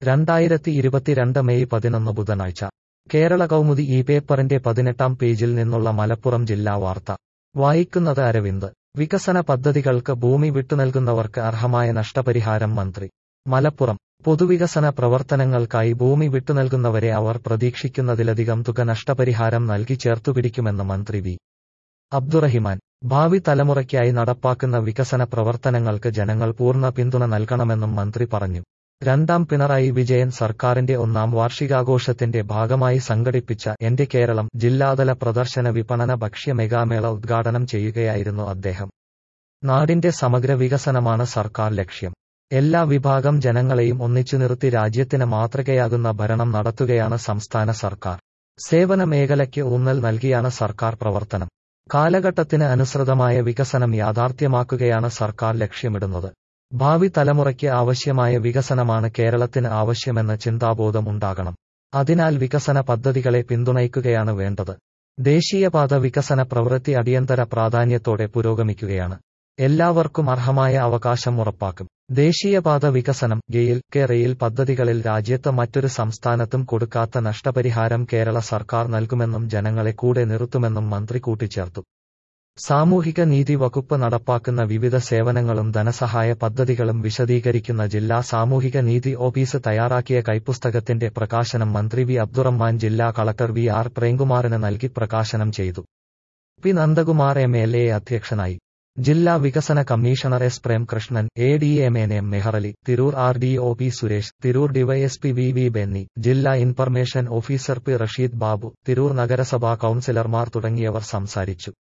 രണ്ടായിരത്തി ഇരുപത്തിരണ്ട് മെയ് പതിനൊന്ന് ബുധനാഴ്ച കേരള കൗമുദി ഈ പേപ്പറിന്റെ പതിനെട്ടാം പേജിൽ നിന്നുള്ള മലപ്പുറം ജില്ലാ വാർത്ത വായിക്കുന്നത് അരവിന്ദ് വികസന പദ്ധതികൾക്ക് ഭൂമി വിട്ടുനൽകുന്നവർക്ക് അർഹമായ നഷ്ടപരിഹാരം മന്ത്രി മലപ്പുറം പൊതുവികസന പ്രവർത്തനങ്ങൾക്കായി ഭൂമി വിട്ടുനൽകുന്നവരെ അവർ പ്രതീക്ഷിക്കുന്നതിലധികം തുക നഷ്ടപരിഹാരം നൽകി ചേർത്തുപിടിക്കുമെന്ന് മന്ത്രി വി അബ്ദുറഹിമാൻ ഭാവി തലമുറയ്ക്കായി നടപ്പാക്കുന്ന വികസന പ്രവർത്തനങ്ങൾക്ക് ജനങ്ങൾ പൂർണ്ണ പിന്തുണ നൽകണമെന്നും മന്ത്രി പറഞ്ഞു രണ്ടാം പിണറായി വിജയൻ സർക്കാരിന്റെ ഒന്നാം വാർഷികാഘോഷത്തിന്റെ ഭാഗമായി സംഘടിപ്പിച്ച എന്റെ കേരളം ജില്ലാതല പ്രദർശന വിപണന ഭക്ഷ്യ മെഗാമേള ഉദ്ഘാടനം ചെയ്യുകയായിരുന്നു അദ്ദേഹം നാടിന്റെ സമഗ്ര വികസനമാണ് സർക്കാർ ലക്ഷ്യം എല്ലാ വിഭാഗം ജനങ്ങളെയും ഒന്നിച്ചു നിർത്തി രാജ്യത്തിന് മാതൃകയാകുന്ന ഭരണം നടത്തുകയാണ് സംസ്ഥാന സർക്കാർ സേവന മേഖലയ്ക്ക് ഊന്നൽ നൽകിയാണ് സർക്കാർ പ്രവർത്തനം കാലഘട്ടത്തിന് അനുസൃതമായ വികസനം യാഥാർത്ഥ്യമാക്കുകയാണ് സർക്കാർ ലക്ഷ്യമിടുന്നത് ഭാവി തലമുറയ്ക്ക് ആവശ്യമായ വികസനമാണ് കേരളത്തിന് ആവശ്യമെന്ന ചിന്താബോധം ഉണ്ടാകണം അതിനാൽ വികസന പദ്ധതികളെ പിന്തുണയ്ക്കുകയാണ് വേണ്ടത് ദേശീയപാത വികസന പ്രവൃത്തി അടിയന്തര പ്രാധാന്യത്തോടെ പുരോഗമിക്കുകയാണ് എല്ലാവർക്കും അർഹമായ അവകാശം ഉറപ്പാക്കും ദേശീയപാത വികസനം ഗെയിൽ കെ റെയിൽ പദ്ധതികളിൽ രാജ്യത്ത് മറ്റൊരു സംസ്ഥാനത്തും കൊടുക്കാത്ത നഷ്ടപരിഹാരം കേരള സർക്കാർ നൽകുമെന്നും ജനങ്ങളെ കൂടെ നിർത്തുമെന്നും മന്ത്രി കൂട്ടിച്ചേർത്തു സാമൂഹിക നീതി വകുപ്പ് നടപ്പാക്കുന്ന വിവിധ സേവനങ്ങളും ധനസഹായ പദ്ധതികളും വിശദീകരിക്കുന്ന ജില്ലാ സാമൂഹിക നീതി ഓഫീസ് തയ്യാറാക്കിയ കൈപ്പുസ്തകത്തിന്റെ പ്രകാശനം മന്ത്രി വി അബ്ദുറഹ്മാൻ ജില്ലാ കളക്ടർ വി ആർ പ്രേംകുമാറിന് നൽകി പ്രകാശനം ചെയ്തു P Nandakumar M L A അധ്യക്ഷനായി ജില്ലാ വികസന commissioner S Premkrishnan A D M N M Meharali Tirur R D O P Suresh Tirur DYSP V V Benny ജില്ലാ information officer P Rasheed Babu Tirur നഗരസഭാ കൌൺസിലർമാർ തുടങ്ങിയവർ സംസാരിച്ചു